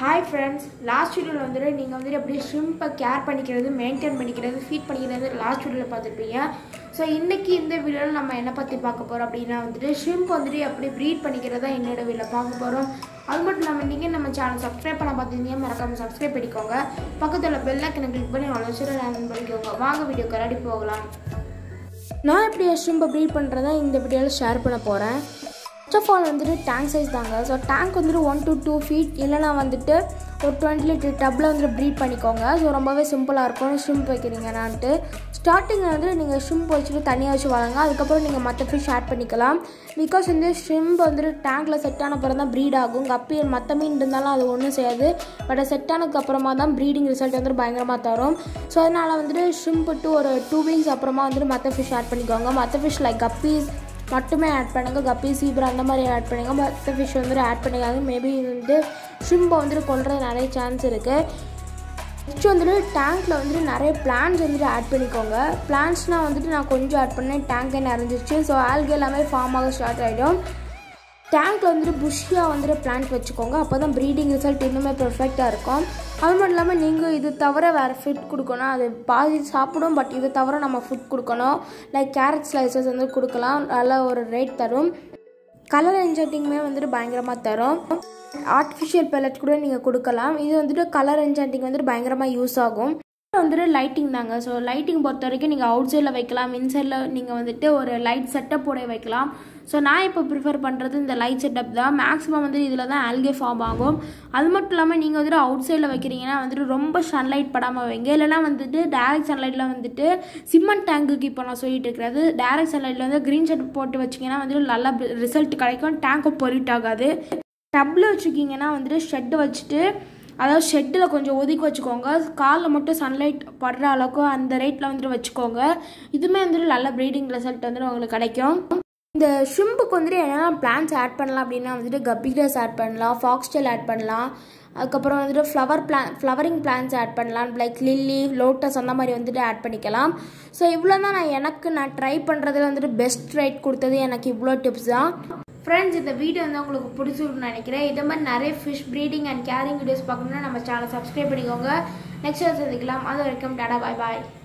hi friends last வீடியோவில் வந்துட்டு நீங்கள் வந்துட்டு எப்படி ஷ்ரிம்பை கேர் பண்ணிக்கிறது மெயின்டைன் பண்ணிக்கிறது ஃபீட் பண்ணிக்கிறது லாஸ்ட் வீடியோவில் பார்த்துருப்பீங்க ஸோ இன்றைக்கி இந்த வீடியோவில் நம்ம என்ன பற்றி பார்க்க போகிறோம் அப்படின்னா வந்துட்டு ஷ்ரிம்ப் வந்துட்டு எப்படி ப்ரீட் பண்ணிக்கிறதா என்னோட வீடியோவில் பார்க்க போகிறோம் அது மட்டும் இல்லாமல் நீங்கள் நம்ம சேனல் சப்ஸ்கிரைப் பண்ண பார்த்துருந்தீங்க மறக்காமல் சப்ஸ்கிரைப் பண்ணிக்கோங்க பக்கத்தில் பெல் ஐக்கனை கிளிக் பண்ணி அவ்வளோ லேர்ன் பண்ணிக்கோங்க வாங்க வீடியோ கரடி போகலாம் நான் எப்படி ஷ்ரிம்பை ப்ரீட் பண்ணுறதா இந்த வீடியோவில் ஷேர் பண்ண போகிறேன் ஃபர்ஸ்ட் ஆஃப் ஆல் வந்துட்டு டேங்க் சைஸ் தாங்க ஸோ டேங்க் வந்துட்டு ஒன் டு டூ ஃபீட் இல்லைனா வந்துட்டு ஒரு டுவெண்ட்டி லிட்டர் டப்பில் வந்துட்டு ப்ரீட் பண்ணிக்கோங்க ஸோ ரொம்பவே சிம்பிளாக இருக்கும் ஷ்ரிம்ப் வைக்கிறீங்கன்னான்ட்டு ஸ்டார்டிங்கில் வந்து நீங்கள் ஷ்ரிம்ப் வச்சுட்டு தனியாக வச்சு வளங்க அதுக்கப்புறம் நீங்கள் மற்ற ஃபிஷ் ஆட் பண்ணிக்கலாம் பிகாஸ் வந்து ஷ்ரிம்ப் வந்துட்டு டேங்க்கில் செட் ஆன அப்புறம் தான் ப்ரீட் ஆகும் கப்பி மற்ற மீன் இருந்தாலும் அது ஒன்றும் செய்யாது பட் செட் ஆனதுக்கு அப்புறமா தான் ப்ரீடிங் ரிசல்ட் வந்துட்டு பயங்கரமாக தரும் ஸோ அதனால் வந்துட்டு ஷ்ரிம்ப் விட்டு ஒரு டூ வீக்ஸ் அப்புறமா வந்துட்டு மற்ற ஃபிஷ் ஆட் பண்ணிக்கோங்க மற்ற ஃபிஷ் லைக் கப்பீஸ் மட்டுமே ஆட் பண்ணுங்க கப்பி சீப்ரா அந்த மாதிரி ஆட் பண்ணுங்க மற்ற ஃபிஷ் வந்துட்டு ஆட் பண்ணிக்காது மேபி வந்து ஷ்ரிம்பை வந்துட்டு கொள்றது நிறைய சான்ஸ் இருக்குது நெக்ஸ்ட் வந்துட்டு டேங்க்கில் வந்துட்டு நிறைய பிளான்ஸ் வந்துட்டு ஆட் பண்ணிக்கோங்க பிளான்ஸ்னால் வந்துட்டு நான் கொஞ்சம் ஆட் பண்ணேன் டேங்கே நிறைஞ்சிச்சு ஸோ ஆல்கே எல்லாமே ஃபார்ம் ஆக ஸ்டார்ட் ஆகிடும் டேங்க்கில் வந்துட்டு புஷ்ஷியாக வந்துட்டு பிளான்ட் வச்சுக்கோங்க அப்போ தான் ப்ரீடிங் ரிசல்ட் இன்னுமே பெர்ஃபெக்டாக இருக்கும் அது மட்டும் இல்லாமல் நீங்கள் இது தவிர வேறு ஃபுட் கொடுக்கணும் அது பாதி சாப்பிடும் பட் இது தவிர நம்ம ஃபுட் கொடுக்கணும் லைக் கேரட் ஸ்லைசஸ் வந்து கொடுக்கலாம் நல்ல ஒரு ரேட் தரும் கலர் என்ஜென்டிங்குமே வந்துட்டு பயங்கரமாக தரும் ஆர்டிஃபிஷியல் பெல்லட் கூட நீங்கள் கொடுக்கலாம் இது வந்துட்டு கலர் என்ஜென்டிங் வந்துட்டு பயங்கரமாக யூஸ் ஆகும் வந்துட்டு லைட்டிங் தாங்க ஸோ லைட்டிங் பொறுத்த வரைக்கும் நீங்கள் அவுட் சைடில் வைக்கலாம் இன்சைடில் நீங்கள் வந்துட்டு ஒரு லைட் செட்டப்போட வைக்கலாம் ஸோ நான் இப்போ ப்ரிஃபர் பண்ணுறது இந்த லைட் செட்டப் தான் மேக்ஸிமம் வந்து இதில் தான் ஆல்கே ஃபார்ம் ஆகும் அது மட்டும் இல்லாமல் நீங்கள் வந்துட்டு அவுட் சைடில் வைக்கிறீங்கன்னா வந்துட்டு ரொம்ப சன்லைட் படாமல் வைங்க இல்லைனா வந்துட்டு டேரக்ட் சன்லைட்டில் வந்துட்டு சிமெண்ட் டேங்குக்கு இப்போ நான் சொல்லிட்டு இருக்கிறது டேரக்ட் சன்லைட்டில் வந்து க்ரீன் ஷர்ட் போட்டு வச்சிங்கன்னா வந்துட்டு நல்லா ரிசல்ட் கிடைக்கும் டேங்க்கும் பொரிட் ஆகாது டப்பில் வச்சுக்கிங்கன்னா வந்துட்டு ஷெட்டு வச்சுட்டு அதாவது ஷெட்டில் கொஞ்சம் ஒதுக்கி வச்சுக்கோங்க காலில் மட்டும் சன்லைட் படுற அளவுக்கு அந்த ரேட்டில் வந்துட்டு வச்சுக்கோங்க இதுவுமே வந்துட்டு நல்ல ப்ரீடிங் ரிசல்ட் வந்துட்டு உங்களுக்கு கிடைக்கும் இந்த ஷிம்புக்கு வந்துட்டு என்னென்ன பிளான்ஸ் ஆட் பண்ணலாம் அப்படின்னா வந்துட்டு கப்பிகிராஸ் ஆட் பண்ணலாம் ஃபாக்ஸ்டெல் ஆட் பண்ணலாம் அதுக்கப்புறம் வந்துட்டு flower plan flowering plans add பண்ணலாம் லைக் லில்லி லோட்டஸ் அந்த மாதிரி வந்துட்டு ஆட் பண்ணிக்கலாம் ஸோ இவ்வளோ தான் நான் எனக்கு நான் ட்ரை பண்ணுறதுல வந்துட்டு பெஸ்ட் ரேட் கொடுத்தது எனக்கு இவ்வளோ டிப்ஸ் தான் ஃப்ரெண்ட்ஸ் இந்த வீடியோ வந்து உங்களுக்கு பிடிச்சிருக்குன்னு நினைக்கிறேன் இதே மாதிரி நிறைய fish breeding and caring videos பார்க்கணுன்னா நம்ம சேனல் சப்ஸ்கிரைப் பண்ணிக்கோங்க நெக்ஸ்ட் சந்திக்கலாம் அது வரைக்கும் டாடா பாய் பாய்